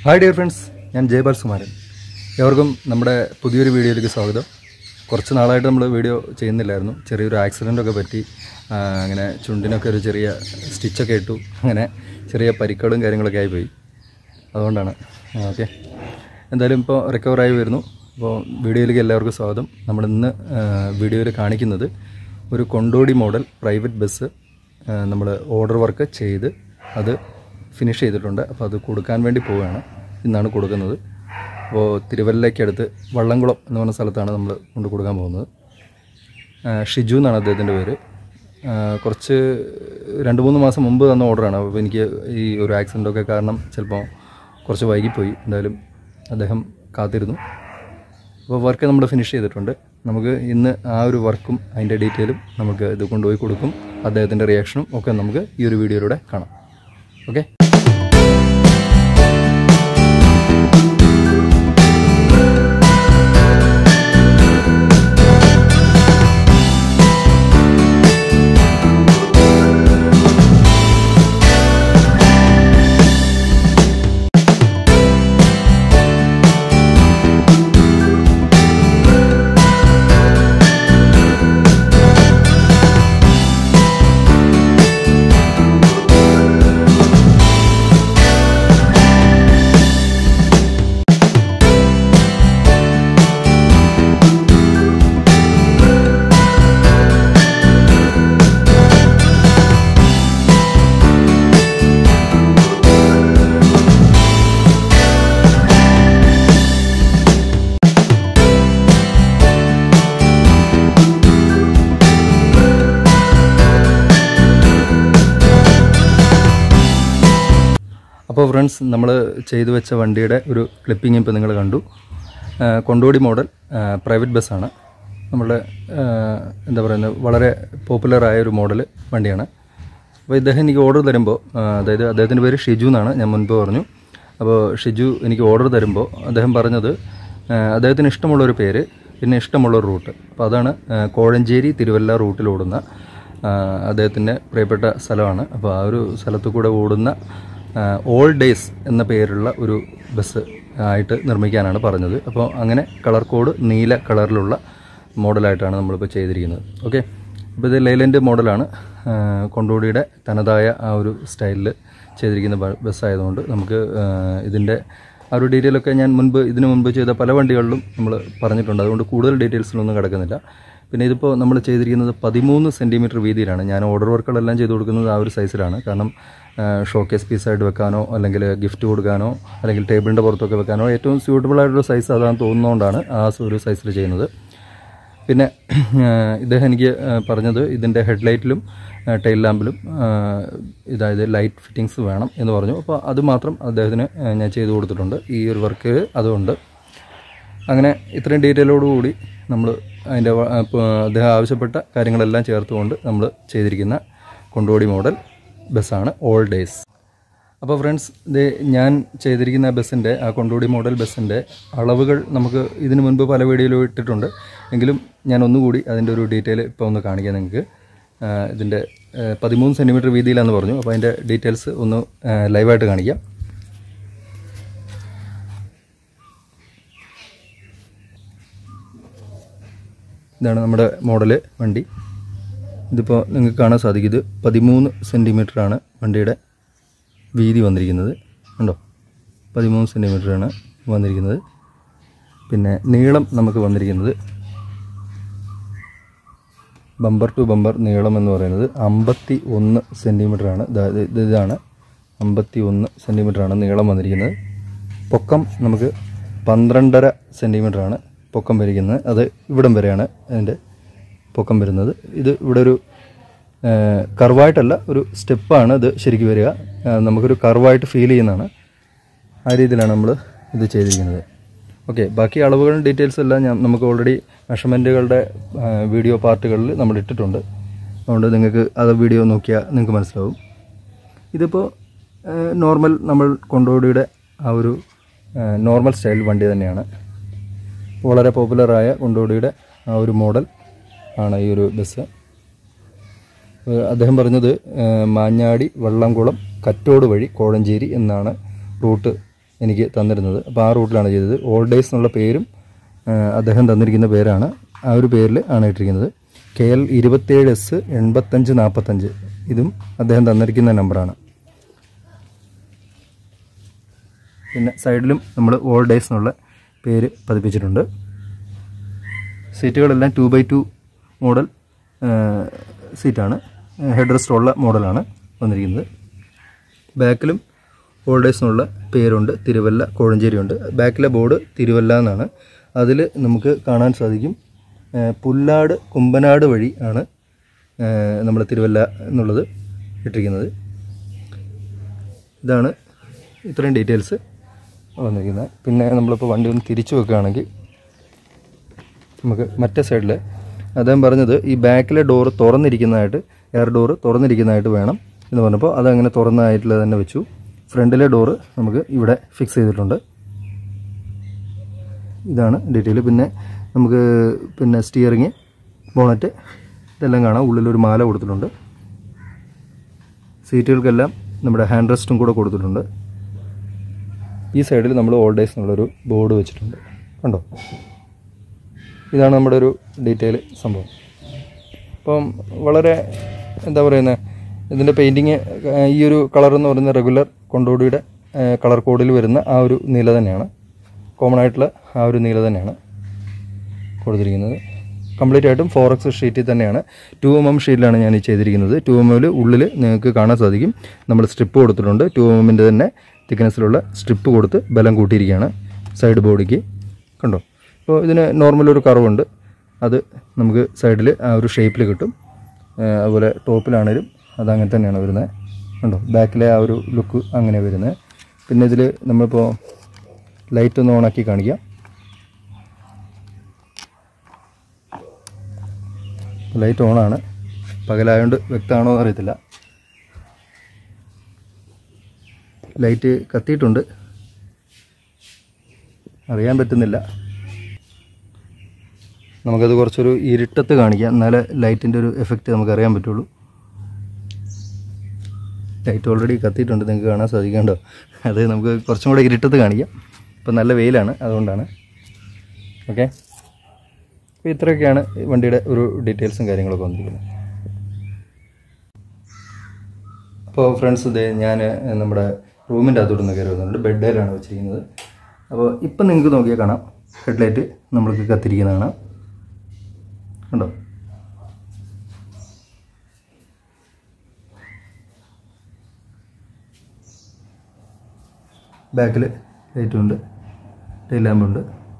hi dear friends ഞാൻ ജയപാൽ സുമാരൻ എവർക്കും നമ്മുടെ പുതിയൊരു വീഡിയോയിലേക്ക് സ്വാഗതം കുറച്ച് നാളായിട്ട് നമ്മൾ വീഡിയോ ചെയ്യുന്നില്ലായിരുന്നു ചെറിയൊരു ആക്സിഡൻ്റൊക്കെ പറ്റി ആ, അങ്ങനെ ചുണ്ടിനൊക്കെ ഒരു ചെറിയ സ്റ്റിച്ചൊക്കെ ഇട്ടു അങ്ങനെ ചെറിയ പരിക്കുകളും കാര്യങ്ങളൊക്കെ ആയിപ്പോയി അതുകൊണ്ടാണ് ഓക്കെ എന്തായാലും ഇപ്പോൾ റിക്കവറായി വരുന്നു അപ്പോൾ വീഡിയോയിലേക്ക് എല്ലാവർക്കും സ്വാഗതം നമ്മൾ ഇന്ന് വീഡിയോയിൽ കാണിക്കുന്നത് ഒരു കൊണ്ടോടി മോഡൽ പ്രൈവറ്റ് ബസ് നമ്മൾ ഓർഡർ വർക്ക് ചെയ്ത് അത് ഫിനിഷ് ചെയ്തിട്ടുണ്ട് അപ്പോൾ അത് കൊടുക്കാൻ വേണ്ടി പോവുകയാണ് ഇന്നാണ് കൊടുക്കുന്നത് അപ്പോൾ തിരുവല്ലയ്ക്കടുത്ത് വള്ളംകുളം എന്ന് പറഞ്ഞ സ്ഥലത്താണ് നമ്മൾ കൊണ്ട് കൊടുക്കാൻ പോകുന്നത് ആ, ഷിജു എന്നാണ് അദ്ദേഹത്തിൻ്റെ പേര് ആ, കുറച്ച് രണ്ട് മൂന്ന് മാസം മുമ്പ് തന്ന ഓർഡറാണ് അപ്പോൾ എനിക്ക് ഈ ഒരു ആക്സിഡൻ്റൊക്കെ കാരണം ചിലപ്പോൾ കുറച്ച് വൈകിപ്പോയി എന്തായാലും അദ്ദേഹം കാത്തിരുന്നു അപ്പോൾ വർക്ക് നമ്മൾ ഫിനിഷ് ചെയ്തിട്ടുണ്ട് നമുക്ക് ഇന്ന് ആ ഒരു വർക്കും അതിൻ്റെ ഡീറ്റെയിലും നമുക്ക് ഇത് കൊണ്ടുപോയി കൊടുക്കും അദ്ദേഹത്തിൻ്റെ റിയാക്ഷനും ഒക്കെ നമുക്ക് ഈ ഒരു വീഡിയോയിലൂടെ കാണാം ഓക്കെ അപ്പോൾ ഫ്രണ്ട്സ് നമ്മൾ ചെയ്തു വെച്ച വണ്ടിയുടെ ഒരു ക്ലിപ്പിംഗ് ഇപ്പോൾ നിങ്ങൾ കണ്ടു ആ, കൊണ്ടോടി മോഡൽ പ്രൈവറ്റ് ബസ്സാണ് നമ്മളുടെ ആ, എന്താ പറയുന്നത് വളരെ പോപ്പുലറായ ഒരു മോഡൽ വണ്ടിയാണ് അപ്പോൾ ഇദ്ദേഹം എനിക്ക് ഓർഡർ തരുമ്പോൾ ആ, അതായത് അദ്ദേഹത്തിൻ്റെ പേര് ഷിജു എന്നാണ് ഞാൻ മുൻപ് പറഞ്ഞു അപ്പോൾ ഷിജു എനിക്ക് ഓർഡർ തരുമ്പോൾ അദ്ദേഹം പറഞ്ഞത് ആ, അദ്ദേഹത്തിന് ഇഷ്ടമുള്ളൊരു പേര് പിന്നെ ഇഷ്ടമുള്ളൊരു റൂട്ട് അപ്പോൾ അതാണ് ആ, കോഴഞ്ചേരി തിരുവല്ല റൂട്ടിൽ ഓടുന്ന ആ, അദ്ദേഹത്തിൻ്റെ പ്രിയപ്പെട്ട സ്ഥലമാണ് അപ്പോൾ ആ ഒരു സ്ഥലത്തു കൂടെ ഓടുന്ന ഓൾ ഡേയ്സ് എന്ന പേരുള്ള ഒരു ബസ് ആയിട്ട് നിർമ്മിക്കാനാണ് പറഞ്ഞത് അപ്പോൾ അങ്ങനെ കളർ കോഡ് നീല കളറിലുള്ള മോഡലായിട്ടാണ് നമ്മളിപ്പോൾ ചെയ്തിരിക്കുന്നത് ഓക്കെ അപ്പോൾ ഇത് ലൈലൻഡ് മോഡലാണ് ആ, കൊണ്ടോടിയുടെ തനതായ ആ ഒരു സ്റ്റൈലിൽ ചെയ്തിരിക്കുന്ന ബ- ബസ്സായതുകൊണ്ട് നമുക്ക് ആ, ഇതിൻ്റെ ആ ഒരു ഡീറ്റെയിലൊക്കെ ഞാൻ മുൻപ് ഇതിനു മുൻപ് ചെയ്ത പല വണ്ടികളിലും നമ്മൾ പറഞ്ഞിട്ടുണ്ട് അതുകൊണ്ട് കൂടുതൽ ഡീറ്റെയിൽസിലൊന്നും കിടക്കുന്നില്ല പിന്നെ ഇതിപ്പോൾ നമ്മൾ ചെയ്തിരിക്കുന്നത് പതിമൂന്ന് സെൻറ്റിമീറ്റർ വീതിയിലാണ് ഞാൻ ഓർഡർ വർക്കുകളെല്ലാം ചെയ്ത് കൊടുക്കുന്നത് ആ ഒരു സൈസിലാണ് കാരണം ഷോക്കേസ് പീസായിട്ട് വെക്കാനോ അല്ലെങ്കിൽ ഗിഫ്റ്റ് കൊടുക്കാനോ അല്ലെങ്കിൽ ടേബിളിൻ്റെ പുറത്തൊക്കെ വെക്കാനോ ഏറ്റവും സ്യൂട്ടബിൾ ആയിട്ടുള്ള സൈസ് അതാണെന്ന് തോന്നുന്നതുകൊണ്ടാണ് ആ ഒരു സൈസിൽ ചെയ്യുന്നത് പിന്നെ ആ, ഇദ്ദേഹം എനിക്ക് ആ, പറഞ്ഞത് ഇതിൻ്റെ ഹെഡ്ലൈറ്റിലും ടെയിൽ ലാമ്പിലും ആ, ഇതായത് ലൈറ്റ് ഫിറ്റിങ്സ് വേണം എന്ന് പറഞ്ഞു അപ്പോൾ അത് മാത്രം അദ്ദേഹത്തിന് ആ, ഞാൻ ചെയ്തു കൊടുത്തിട്ടുണ്ട് ഈ ഒരു വർക്ക് അതുകൊണ്ട് അങ്ങനെ ഇത്രയും ഡീറ്റെയിലോടുകൂടി നമ്മൾ അതിൻ്റെ വ- ആ, പ- അദ്ദേഹം ആവശ്യപ്പെട്ട കാര്യങ്ങളെല്ലാം ചേർത്തുകൊണ്ട് നമ്മൾ ചെയ്തിരിക്കുന്ന കൊണ്ടോടി മോഡൽ ബസ്സാണ് ഓൾ ഡേയ്സ് അപ്പോൾ ഫ്രണ്ട്സ് ഇത് ഞാൻ ചെയ്തിരിക്കുന്ന ബസ്സിൻ്റെ ആ കൊണ്ടോടി മോഡൽ ബസ്സിൻ്റെ അളവുകൾ നമുക്ക് ഇതിനു മുൻപ് പല വീഡിയോയിലും ഇട്ടിട്ടുണ്ട് എങ്കിലും ഞാൻ ഒന്നുകൂടി അതിൻ്റെ ഒരു ഡീറ്റെയിൽ ഇപ്പോൾ ഒന്ന് കാണിക്കാം നിങ്ങൾക്ക് ആ, ഇതിൻ്റെ ആ, പതിമൂന്ന് സെൻറ്റിമീറ്റർ വീതിയിലാണെന്ന് പറഞ്ഞു അപ്പോൾ അതിൻ്റെ ഡീറ്റെയിൽസ് ഒന്ന് ആ, ലൈവായിട്ട് കാണിക്കാം ഇതാണ് നമ്മുടെ മോഡല് വണ്ടി ഇതിപ്പോൾ നിങ്ങൾക്ക് കാണാൻ സാധിക്കും ഇത് പതിമൂന്ന് സെൻറ്റിമീറ്ററാണ് വണ്ടിയുടെ വീതി വന്നിരിക്കുന്നത് കണ്ടോ പതിമൂന്ന് സെൻറ്റിമീറ്ററാണ് വന്നിരിക്കുന്നത് പിന്നെ നീളം നമുക്ക് വന്നിരിക്കുന്നത് ബമ്പർ ടു ബമ്പർ നീളം എന്ന് പറയുന്നത് അമ്പത്തി ഒന്ന് സെൻറ്റിമീറ്ററാണ് ഇത് ഇതാണ് അമ്പത്തി ഒന്ന് സെൻറ്റിമീറ്ററാണ് നീളം വന്നിരിക്കുന്നത് പൊക്കം നമുക്ക് പന്ത്രണ്ടര സെൻറ്റിമീറ്ററാണ് പൊക്കം വരിക്കുന്നത് അത് ഇവിടം വരെയാണ് അതിൻ്റെ പൊക്കം വരുന്നത് ഇത് ഇവിടെ ഒരു കർവായിട്ടല്ല ഒരു സ്റ്റെപ്പാണ് ഇത് ശരിക്കും വരിക ആ, നമുക്കൊരു കർവായിട്ട് ഫീൽ ചെയ്യുന്നതാണ് ആ രീതിയിലാണ് നമ്മൾ ഇത് ചെയ്തിരിക്കുന്നത് ഓക്കെ ബാക്കി അളവുകളും ഡീറ്റെയിൽസ് എല്ലാം ഞാൻ നമുക്ക് ഓൾറെഡി മെഷർമെൻറ്റുകളുടെ വീഡിയോ പാർട്ടുകളിൽ നമ്മൾ ഇട്ടിട്ടുണ്ട് അതുകൊണ്ട് നിങ്ങൾക്ക് അത് വീഡിയോ നോക്കിയാൽ നിങ്ങൾക്ക് മനസ്സിലാവും ഇതിപ്പോൾ നോർമൽ നമ്മൾ കൊണ്ടോടിയുടെ ആ ഒരു നോർമൽ സ്റ്റൈൽ വണ്ടി തന്നെയാണ് വളരെ പോപ്പുലറായ കൊണ്ടോടിയുടെ ആ ഒരു മോഡൽ ആണ് ഈ ഒരു ബസ് ഏഹ് അദ്ദേഹം പറഞ്ഞത് ഏഹ് മാഞ്ഞാടി വള്ളംകുളം കറ്റോട് വഴി കോഴഞ്ചേരി എന്നാണ് റൂട്ട് എനിക്ക് തന്നിരുന്നത് അപ്പോൾ ആ റൂട്ടിലാണ് ചെയ്തത് ഓൾഡ് ഡേയ്സ് എന്നുള്ള പേരും ആ, അദ്ദേഹം തന്നിരിക്കുന്ന പേരാണ് ആ ഒരു പേരിൽ ആണ് ഇട്ടിരിക്കുന്നത് കെ എൽ ഇരുപത്തേഴ് എസ് എൺപത്തഞ്ച് നാൽപ്പത്തഞ്ച് ഇതും അദ്ദേഹം തന്നിരിക്കുന്ന നമ്പറാണ് പിന്നെ സൈഡിലും നമ്മൾ ഓൾഡ് ഡേയ്സ് എന്നുള്ള പേര് പതിപ്പിച്ചിട്ടുണ്ട് സീറ്റുകളെല്ലാം ടു ബൈ ടു മോഡൽ സീറ്റാണ് ഹെഡ് റെസ്റ്റ് ഉള്ള മോഡലാണ് വന്നിരിക്കുന്നത് ബാക്കിലും ഓൾഡ് ഡേയ്സ് എന്നുള്ള പേരുണ്ട് തിരുവല്ല കോഴഞ്ചേരി ഉണ്ട് ബാക്കിലെ ബോർഡ് തിരുവല്ല എന്നാണ് അതിൽ നമുക്ക് കാണാൻ സാധിക്കും ആ, പുല്ലാട് കുമ്പനാട് വഴി ആണ് നമ്മൾ തിരുവല്ല എന്നുള്ളത് ഇട്ടിരിക്കുന്നത് ഇതാണ് ഇത്രയും ഡീറ്റെയിൽസ് വന്നിരിക്കുന്നത് പിന്നെ നമ്മളിപ്പോൾ വണ്ടി ഒന്ന് തിരിച്ചു വെക്കുകയാണെങ്കിൽ നമുക്ക് മറ്റേ സൈഡിൽ അദ്ദേഹം പറഞ്ഞത് ഈ ബാക്കിലെ ഡോറ് തുറന്നിരിക്കുന്നതായിട്ട് എയർ ഡോറ് തുറന്നിരിക്കുന്നതായിട്ട് വേണം എന്ന് പറഞ്ഞപ്പോൾ അതങ്ങനെ തുറന്നതായിട്ടുള്ള തന്നെ വെച്ചു ഫ്രണ്ടിലെ ഡോറ് നമുക്ക് ഇവിടെ ഫിക്സ് ചെയ്തിട്ടുണ്ട് ഇതാണ് ഡീറ്റെയിൽ പിന്നെ നമുക്ക് പിന്നെ സ്റ്റിയറിങ് ബോണറ്റ് ഇതെല്ലാം കാണാം ഉള്ളിലൊരു മാല കൊടുത്തിട്ടുണ്ട് സീറ്റുകൾക്കെല്ലാം നമ്മുടെ ഹാൻഡ് റെസ്റ്റും കൂടെ കൊടുത്തിട്ടുണ്ട് ഈ സൈഡിൽ നമ്മൾ ഓൾഡ് ഡേയ്സ് എന്നുള്ളൊരു ബോർഡ് വെച്ചിട്ടുണ്ട് കണ്ടോ ഇതാണ് നമ്മുടെ ഒരു ഡീറ്റെയിൽ സംഭവം അപ്പം വളരെ എന്താ പറയുന്നത് ഇതിൻ്റെ പെയിൻറ്റിങ് ഈ ഒരു കളർ എന്ന് പറയുന്ന റെഗുലർ കൊണ്ടോടിയുടെ കളർ കോഡിൽ വരുന്ന ആ ഒരു നീല തന്നെയാണ് കോമൺ ആയിട്ടുള്ള ആ ഒരു നീല തന്നെയാണ് കൊടുത്തിരിക്കുന്നത് കംപ്ലീറ്റ് ആയിട്ടും ഫോർ എക്സ് ഷീറ്റിൽ തന്നെയാണ് ടു എം എം ഷീറ്റിലാണ് ഞാൻ ഈ ചെയ്തിരിക്കുന്നത് ടു എം എമ്മിൽ ഉള്ളിൽ നിങ്ങൾക്ക് കാണാൻ സാധിക്കും നമ്മൾ സ്ട്രിപ്പ് കൊടുത്തിട്ടുണ്ട് ടു എം എമ്മിൻ്റെ തന്നെ തിക്നെസ്സിലുള്ള സ്ട്രിപ്പ് കൊടുത്ത് ബലം കൂട്ടിയിരിക്കുകയാണ് സൈഡ് ബോഡിക്ക് കണ്ടോ അപ്പോൾ ഇതിന് നോർമൽ ഒരു കർവുണ്ട് അത് നമുക്ക് സൈഡിൽ ആ ഒരു ഷേപ്പിൽ കിട്ടും ആ, അതുപോലെ ടോപ്പിലാണേലും അത് അങ്ങനെ തന്നെയാണ് വരുന്നത് കണ്ടോ ബാക്കിലെ ആ ഒരു ലുക്ക് അങ്ങനെ വരുന്നത് പിന്നെ ഇതിൽ നമ്മളിപ്പോൾ ലൈറ്റ് ഒന്ന് ഓണാക്കി കാണിക്കാം ലൈറ്റ് ഓണാണ് പകലായതുകൊണ്ട് വ്യക്തമാണോ എന്ന് അറിയത്തില്ല ലൈറ്റ് കത്തിയിട്ടുണ്ട് അറിയാൻ പറ്റുന്നില്ല നമുക്കത് കുറച്ചൊരു ഇരുട്ടത്ത് കാണിക്കാം എന്നാലേ ലൈറ്റിൻ്റെ ഒരു എഫക്റ്റ് നമുക്ക് അറിയാൻ പറ്റുള്ളൂ ലൈറ്റ് ഓൾറെഡി കത്തിയിട്ടുണ്ട് നിങ്ങൾക്ക് കാണാൻ സാധിക്കണ്ടോ അത് നമുക്ക് കുറച്ചും കൂടെ ഇരുട്ടത്ത് കാണിക്കാം ഇപ്പം നല്ല വെയിലാണ് അതുകൊണ്ടാണ് ഓക്കെ അപ്പോൾ ഇത്രയൊക്കെയാണ് ഈ വണ്ടിയുടെ ഒരു ഡീറ്റെയിൽസും കാര്യങ്ങളൊക്കെ വന്നിരിക്കുന്നത് അപ്പോൾ ഫ്രണ്ട്സ് ഇത് ഞാൻ നമ്മുടെ റൂമിൻ്റെ അകത്തോട്ട് നിന്ന് കയറി വന്നിട്ടുണ്ട് ബെഡിലാണ് വെച്ചിരിക്കുന്നത് അപ്പോൾ ഇപ്പം നിങ്ങൾക്ക് നോക്കിയാൽ കാണാം ഹെഡ്ലൈറ്റ് നമ്മൾക്ക് കത്തിരിക്കുന്നതാണ് കണ്ടോ ബാക്കിൽ ലൈറ്റുണ്ട് ടൈൽ ലാമ്പുണ്ട്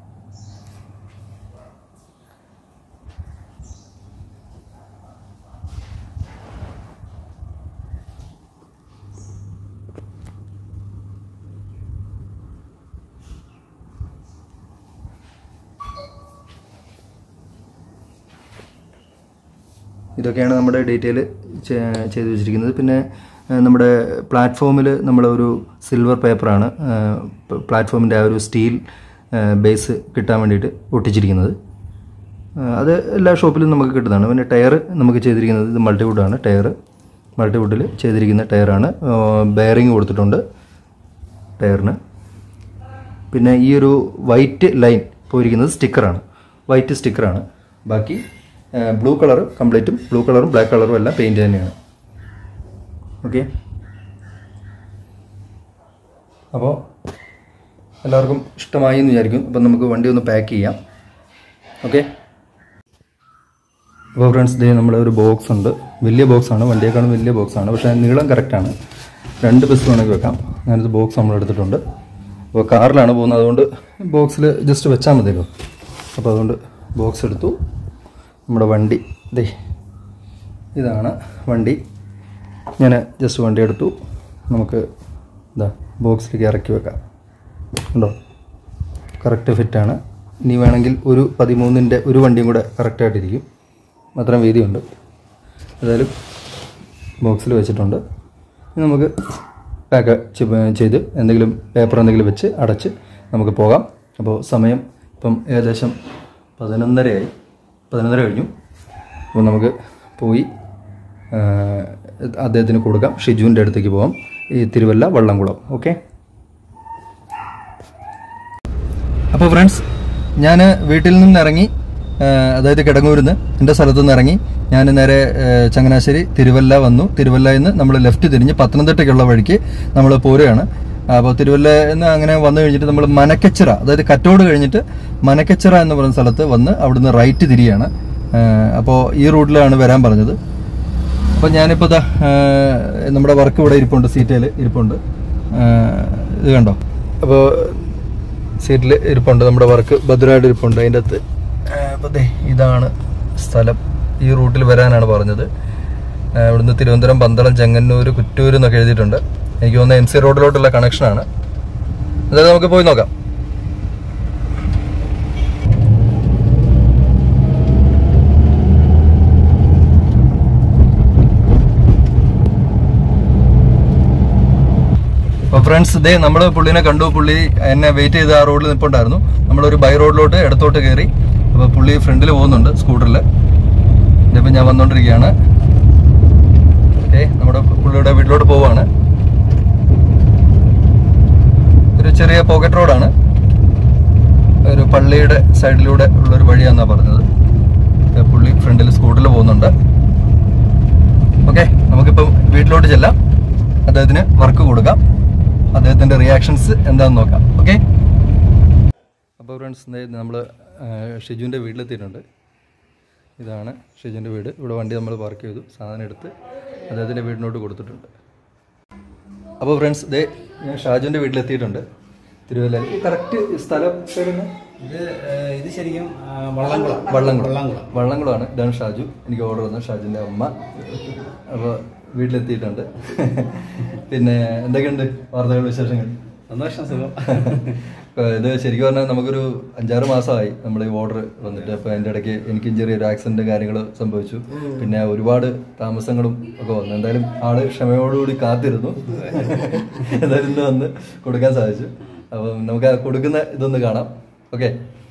ഇതൊക്കെയാണ് നമ്മുടെ ഡീറ്റെയിൽ ചെയ്തു വെച്ചിരിക്കുന്നത് പിന്നെ ആ, നമ്മുടെ പ്ലാറ്റ്ഫോമിൽ നമ്മളൊരു സിൽവർ പേപ്പറാണ് പ്ലാറ്റ്ഫോമിൻ്റെ ആ ഒരു സ്റ്റീൽ ബേസ് കിട്ടാൻ വേണ്ടിയിട്ട് ഒട്ടിച്ചിരിക്കുന്നത് ആ, അത് എല്ലാ ഷോപ്പിലും നമുക്ക് കിട്ടുന്നതാണ് പിന്നെ ടയർ നമുക്ക് ചെയ്തിരിക്കുന്നത് ഇത് മൾട്ടിവുഡാണ് ടയർ മൾട്ടിവുഡിൽ ചെയ്തിരിക്കുന്ന ടയറാണ് ബെയറിങ് കൊടുത്തിട്ടുണ്ട് ടയറിന് പിന്നെ ഈ ഒരു വൈറ്റ് ലൈൻ പോയിരിക്കുന്നത് സ്റ്റിക്കറാണ് വൈറ്റ് സ്റ്റിക്കറാണ് ബാക്കി ബ്ലൂ കളർ കംപ്ലീറ്റും ബ്ലൂ കളറും ബ്ലാക്ക് കളറും എല്ലാം പെയിൻറ്റ് തന്നെയാണ് ഓക്കെ അപ്പോൾ എല്ലാവർക്കും ഇഷ്ടമായി എന്ന് വിചാരിക്കും അപ്പം നമുക്ക് വണ്ടി ഒന്ന് പാക്ക് ചെയ്യാം ഓക്കെ അപ്പോൾ ഫ്രണ്ട്സ് ഇതേ നമ്മുടെ ഒരു ബോക്സ് ഉണ്ട് വലിയ ബോക്സാണ് വണ്ടിയേക്കാളും വലിയ ബോക്സാണ് പക്ഷേ നീളം കറക്റ്റാണ് രണ്ട് ബസ് വേണമെങ്കിൽ വെക്കാം ഞാനിത് ബോക്സ് നമ്മൾ എടുത്തിട്ടുണ്ട് അപ്പോൾ കാറിലാണ് പോകുന്നത് അതുകൊണ്ട് ബോക്സിൽ ജസ്റ്റ് വെച്ചാൽ മതിയല്ലോ അപ്പോൾ അതുകൊണ്ട് ബോക്സ് എടുത്തു നമ്മുടെ വണ്ടി ദേ ഇതാണ് വണ്ടി ഞാൻ ജസ്റ്റ് വണ്ടി എടുത്തു നമുക്ക് ഇതാ ബോക്സിലേക്ക് ഇറക്കി വെക്കാം ഉണ്ടോ കറക്റ്റ് ഫിറ്റാണ് ഇനി വേണമെങ്കിൽ ഒരു പതിമൂന്നിൻ്റെ ഒരു വണ്ടിയും കൂടെ കറക്റ്റായിട്ടിരിക്കും അത്രയും വീതിയുണ്ട് ഏതായാലും ബോക്സിൽ വെച്ചിട്ടുണ്ട് ഇനി നമുക്ക് പാക്ക് ചെയ്ത് എന്തെങ്കിലും പേപ്പർ എന്തെങ്കിലും വെച്ച് അടച്ച് നമുക്ക് പോകാം അപ്പോൾ സമയം ഇപ്പം ഏകദേശം പതിനൊന്നരയായി പതിനൊന്നര കഴിഞ്ഞു അപ്പോൾ നമുക്ക് പോയി ആ, അദ്ദേഹത്തിന് കൊടുക്കാം ഷിജുവിൻ്റെ അടുത്തേക്ക് പോകാം ഈ തിരുവല്ല വള്ളംകുളം ഓക്കെ അപ്പോൾ ഫ്രണ്ട്സ് ഞാൻ വീട്ടിൽ നിന്ന് ഇറങ്ങി ആ, അതായത് കിടങ്ങൂരിൽ നിന്ന് എൻ്റെ സ്ഥലത്തു നിന്ന് ഇറങ്ങി ഞാൻ നേരെ ആ, ചങ്ങനാശ്ശേരി തിരുവല്ല വന്നു തിരുവല്ലയിൽ നിന്ന് നമ്മൾ ലെഫ്റ്റ് തിരിഞ്ഞ് പത്തനംതിട്ടയ്ക്കുള്ള വഴിക്ക് നമ്മൾ പോരുകയാണ് അപ്പോൾ തിരുവല്ലയിൽ നിന്ന് അങ്ങനെ വന്നു കഴിഞ്ഞിട്ട് നമ്മൾ മനക്കച്ചിറ അതായത് കറ്റോട് കഴിഞ്ഞിട്ട് മനക്കച്ചിറ എന്ന് പറയുന്ന സ്ഥലത്ത് വന്ന് അവിടുന്ന് റൈറ്റ് തിരിയാണ് അപ്പോൾ ഈ റൂട്ടിലാണ് വരാൻ പറഞ്ഞത് അപ്പോൾ ഞാനിപ്പോൾ ഇതാ ആ, നമ്മുടെ വർക്ക് ഇവിടെ ഇരിപ്പുണ്ട് സീറ്റയിൽ ഇരിപ്പുണ്ട് ആ, ഇത് കണ്ടോ അപ്പോൾ സീറ്റിൽ ഇരിപ്പുണ്ട് നമ്മുടെ വർക്ക് ഭദ്രമായിട്ട് ഇരിപ്പുണ്ട് അതിൻ്റെ അകത്ത് അപ്പോൾ ദേ ഇതാണ് സ്ഥലം ഈ റൂട്ടിൽ വരാനാണ് പറഞ്ഞത് ആ, ഇവിടുന്ന് തിരുവനന്തപുരം പന്തളം ചെങ്ങന്നൂർ കുറ്റൂർ എന്നൊക്കെ എഴുതിയിട്ടുണ്ട് എനിക്ക് തോന്നുന്നത് എം സി റോഡിലോട്ടുള്ള കണക്ഷനാണ് അതായത് നമുക്ക് പോയി നോക്കാം അപ്പോൾ ഫ്രണ്ട്സ് ഇതേ നമ്മൾ പുള്ളിനെ കണ്ടു പുള്ളി എന്നെ വെയിറ്റ് ചെയ്ത് ആ റോഡിൽ നിൽപ്പുണ്ടായിരുന്നു നമ്മളൊരു ബൈ റോഡിലോട്ട് ഇടത്തോട്ട് കയറി അപ്പോൾ പുള്ളി ഫ്രണ്ടിൽ പോകുന്നുണ്ട് സ്കൂട്ടറിൽ ഇതിപ്പോൾ ഞാൻ വന്നുകൊണ്ടിരിക്കുകയാണ് ഓക്കെ നമ്മുടെ പുള്ളിയുടെ വീട്ടിലോട്ട് പോവാണ് ഒരു ചെറിയ പോക്കറ്റ് റോഡാണ് ഒരു പള്ളിയുടെ സൈഡിലൂടെ ഉള്ളൊരു വഴിയാണെന്നാണ് പറഞ്ഞത് ദേ പുള്ളി ഫ്രണ്ടിൽ സ്കൂട്ടറിൽ പോകുന്നുണ്ട് ഓക്കെ നമുക്കിപ്പം വീട്ടിലോട്ട് ചെല്ലാം അദ്ദേഹത്തിന് വർക്ക് കൊടുക്കാം അദ്ദേഹത്തിൻ്റെ റിയാക്ഷൻസ് എന്താണെന്ന് നോക്കാം ഓക്കെ അപ്പോൾ ഫ്രണ്ട്സ് നമ്മൾ ഷിജുവിൻ്റെ വീട്ടിലെത്തിയിട്ടുണ്ട് ഇതാണ് ഷിജുവിൻ്റെ വീട് ഇവിടെ വണ്ടി നമ്മൾ പാർക്ക് ചെയ്തു സാധനം എടുത്ത് അദ്ദേഹത്തിൻ്റെ വീടിനോട്ട് കൊടുത്തിട്ടുണ്ട് അപ്പോൾ ഫ്രണ്ട്സ് ദേ ഞാൻ ഷാജുവിൻ്റെ വീട്ടിലെത്തിയിട്ടുണ്ട് തിരുവല്ലയിൽ ഈ കറക്റ്റ് സ്ഥലം പേരെന്ന് ഇത് ഏഹ്, ഇത് ശരിക്കും ആ, വള്ളംകുളം വള്ളംകുളം വള്ളംകുളം വള്ളംകുളമാണ് ഇതാണ് ഷാജു എനിക്ക് ഓർഡർ വന്നു ഷാജുവിൻ്റെ അമ്മ അപ്പോൾ വീട്ടിലെത്തിയിട്ടുണ്ട് പിന്നെ എന്തൊക്കെയുണ്ട് വാർത്തകൾ വിശേഷങ്ങൾ സന്തോഷം സുഖം ഇപ്പൊ ഇത് ശരിക്കും പറഞ്ഞാൽ നമുക്കൊരു അഞ്ചാറ് മാസമായി നമ്മൾ ഈ ഓർഡർ വന്നിട്ട് അപ്പോൾ അതിൻ്റെ ഇടയ്ക്ക് എനിക്കും ചെറിയൊരു ആക്സിഡന്റ് കാര്യങ്ങൾ സംഭവിച്ചു പിന്നെ ഒരുപാട് താമസങ്ങളും ഒക്കെ വന്നു എന്തായാലും ആള് ക്ഷമയോടുകൂടി കാത്തിരുന്നു എന്തായാലും ഇന്ന് വന്ന് കൊടുക്കാൻ സാധിച്ചു അപ്പം നമുക്ക് ആ കൊടുക്കുന്ന ഇതൊന്ന് കാണാം ഓക്കെ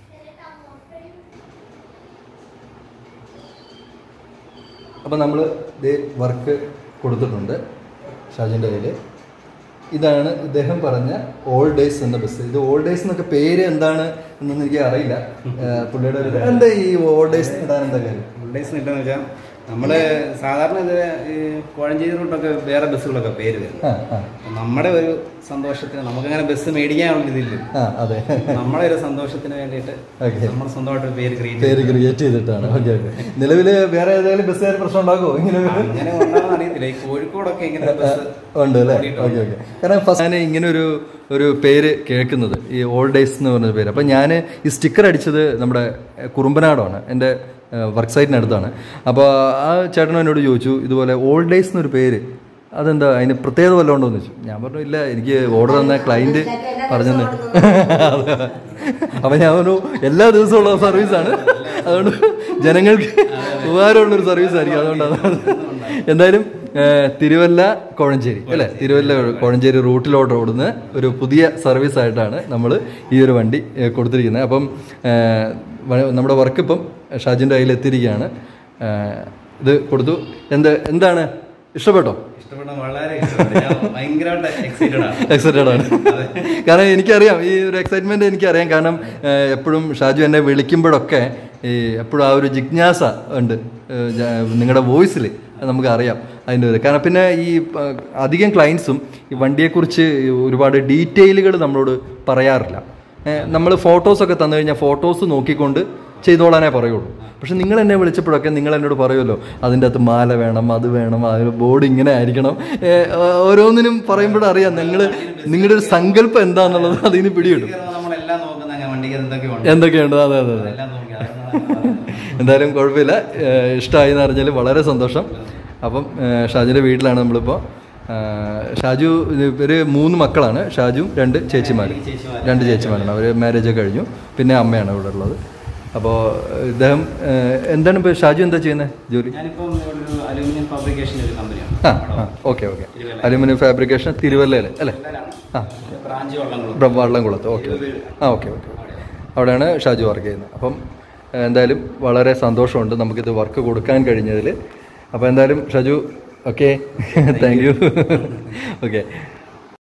അപ്പം നമ്മൾ ഇത് വർക്ക് കൊടുത്തിട്ടുണ്ട് ഷാജിൻ്റെ കയ്യിൽ ഇതാണ് ഇദ്ദേഹം പറഞ്ഞ ഓൾഡ് ഡേയ്സ് എന്ന ബസ് ഇത് ഓൾഡ് ഡേയ്സ് എന്നൊക്കെ പേര് എന്താണ് എന്നൊന്നും എനിക്ക് അറിയില്ല ഏഹ് പുള്ളിയുടെ ഒരു എന്താ ഈ ഓൾഡ് ഡേയ്സ് ഇടാൻ എന്താ കാര്യം ഡേയ്സ് കിട്ടുന്ന വെച്ചാൽ നമ്മള് സാധാരണ ഇത് ഈ കോഴഞ്ചേരി റൂട്ടൊക്കെ വേറെ ബസ്സുകളൊക്കെ പേര് വരുന്നു ആ ആ നമ്മുടെ ഒരു സന്തോഷത്തിന് നമുക്കങ്ങനെ ബസ് മേടിക്കാനുള്ള ഇതില്ല ആ അതെ നമ്മുടെ ഒരു സന്തോഷത്തിന് വേണ്ടിയിട്ട് ഓക്കെ നമ്മൾ സ്വന്തമായിട്ട് ഒരു പേര് ക്രിയേറ്റ് പേര് ക്രിയേറ്റ് ചെയ്തിട്ടാണ് ഓക്കെ ഓക്കെ നിലവില് വേറെ ഏതെങ്കിലും ബസ്സുകാർ പ്രശ്നം ഉണ്ടാക്കുമോ ഇങ്ങനെ ഒരു- അങ്ങനെ ഉണ്ടാകുന്ന അറിയത്തില്ല ഈ കോഴിക്കോടൊക്കെ ഇങ്ങനെ ബസ് ഉണ്ട് അല്ലേ ഓക്കെ ഓക്കെ കാരണം ഫസ്റ്റ് ഞാൻ ഇങ്ങനെ ഒരു ഒരു പേര് കേൾക്കുന്നത് ഈ ഓൾഡ് ഡേയ്സ് എന്ന് പറഞ്ഞ പേര് അപ്പം ഞാൻ ഈ സ്റ്റിക്കർ അടിച്ചത് നമ്മുടെ എഹ്, കുറുമ്പനാടാണ് എൻ്റെ വർക്ക് സൈറ്റിനടുത്താണ് അപ്പോൾ ആ ചേട്ടൻ എന്നോട് ചോദിച്ചു ഇതുപോലെ ഓൾഡ് ഡേയ്സ് എന്നൊരു പേര് അതെന്താ അതിന് പ്രത്യേകത വല്ലതും ഉണ്ടോ എന്ന് ചോദിച്ചു ഞാൻ പറഞ്ഞു ഇല്ല എനിക്ക് ഓർഡർ തന്ന ക്ലയൻറ്റ് പറഞ്ഞെന്ന് അപ്പം ഞാൻ പറഞ്ഞു എല്ലാ ദിവസവും ഉള്ള സർവീസാണ് അതുകൊണ്ട് ജനങ്ങൾക്ക് ഉപകാരമുള്ളൊരു സർവീസ് ആയിരിക്കും അതുകൊണ്ടാണ് എന്തായാലും ഏഹ്, തിരുവല്ല കോഴഞ്ചേരി അല്ലേ തിരുവല്ല കോഴഞ്ചേരി റൂട്ടിലോട്ട് ഓടുന്ന ഒരു പുതിയ സർവീസ് ആയിട്ടാണ് നമ്മൾ ഈ ഒരു വണ്ടി ഏഹ്, കൊടുത്തിരിക്കുന്നത് അപ്പം ഏഹ്, വ- നമ്മുടെ വർക്ക് ഇപ്പം ഷാജിൻ്റെ കയ്യിൽ എത്തിയിരിക്കുകയാണ് ഏഹ്, ഇത് കൊടുത്തു എന്ത് എന്താണ് ഇഷ്ടപ്പെട്ടോ ഇഷ്ടപ്പെട്ട വളരെ ഇഷ്ടപ്പെട്ടു ഞാൻ ഭയങ്കരമായിട്ട് എക്സൈറ്റഡ് ആണ് എക്സൈറ്റഡ് ആണ് കാരണം എനിക്കറിയാം ഈ ഒരു എക്സൈറ്റ്മെന്റ് എനിക്കറിയാം കാരണം ഏഹ്, എപ്പോഴും ഷാജു എന്നെ വിളിക്കുമ്പോഴൊക്കെ ഈ എപ്പോഴും ആ ഒരു ജിജ്ഞാസ ഉണ്ട് നിങ്ങളുടെ വോയിസിൽ നമുക്ക് അറിയാം അതിൻ്റെ ഒരു കാരണം പിന്നെ ഈ ആ, അധികം ക്ലയൻസും ഈ വണ്ടിയെക്കുറിച്ച് ഒരുപാട് ഡീറ്റെയിലുകൾ നമ്മളോട് പറയാറില്ല നമ്മൾ ഫോട്ടോസൊക്കെ തന്നു കഴിഞ്ഞാൽ ഫോട്ടോസ് നോക്കിക്കൊണ്ട് ചെയ്തോളാനേ പറയുള്ളൂ പക്ഷെ നിങ്ങൾ എന്നെ വിളിച്ചപ്പോഴൊക്കെ നിങ്ങൾ എന്നോട് പറയുമല്ലോ അതിൻ്റെ അകത്ത് മാല വേണം അത് വേണം ആ ഒരു ബോർഡ് ഇങ്ങനെ ആയിരിക്കണം ഏ, ഓരോന്നിനും പറയുമ്പോഴും അറിയാം നിങ്ങൾ നിങ്ങളുടെ ഒരു സങ്കല്പം എന്താണെന്നുള്ളത് അതിന് പിടികിട്ടും നമ്മളെല്ലാം നോക്കുന്ന അങ്ങനെ വണ്ടിക്ക് എന്തൊക്കെയുണ്ട് എന്തൊക്കെയുണ്ട് അതെ അതെ അതെ എല്ലാം നോക്കി അതാണ് എന്തായാലും കുഴപ്പമില്ല ഏഹ് ഇഷ്ടമായി എന്ന് അറിഞ്ഞാൽ വളരെ സന്തോഷം അപ്പം ഏഹ് ഷാജുവിൻ്റെ വീട്ടിലാണ് നമ്മളിപ്പോൾ ഏഹ് ഷാജു ഇവർ മൂന്ന് മക്കളാണ് ഷാജുവും രണ്ട് ചേച്ചിമാരും രണ്ട് ചേച്ചിമാരാണ് അവർ മാരേജ് ഒക്കെ കഴിഞ്ഞു പിന്നെ അമ്മയാണ് ഇവിടെ ഉള്ളത് അപ്പോൾ ഇദ്ദേഹം ഏഹ് എന്താണ് ഇപ്പോൾ ഷാജു എന്താ ചെയ്യുന്നത് ജോലി ഞാനിപ്പം ഇവിടെ ഒരു അലൂമിനിയം ഫാബ്രിക്കേഷൻ്റെ ഒരു കമ്പനിയാണ് ആ ആ ഓക്കെ ഓക്കെ അലുമിനിയം ഫാബ്രിക്കേഷൻ തിരുവല്ലയിൽ അല്ലേ ആ ബ്രാഞ്ച് വള്ളങ്ങളും ഇവിടെ വള്ളംകുളത്ത് ഓക്കെ ആ ഓക്കെ ഓക്കെ അവിടെയാണ് ഷാജു വർക്ക് ചെയ്യുന്നത് അപ്പം ഏഹ്, എന്തായാലും വളരെ സന്തോഷമുണ്ട് നമുക്കിത് വർക്ക് കൊടുക്കാൻ കഴിഞ്ഞതിൽ അപ്പോൾ എന്തായാലും Shaju okay thank you okay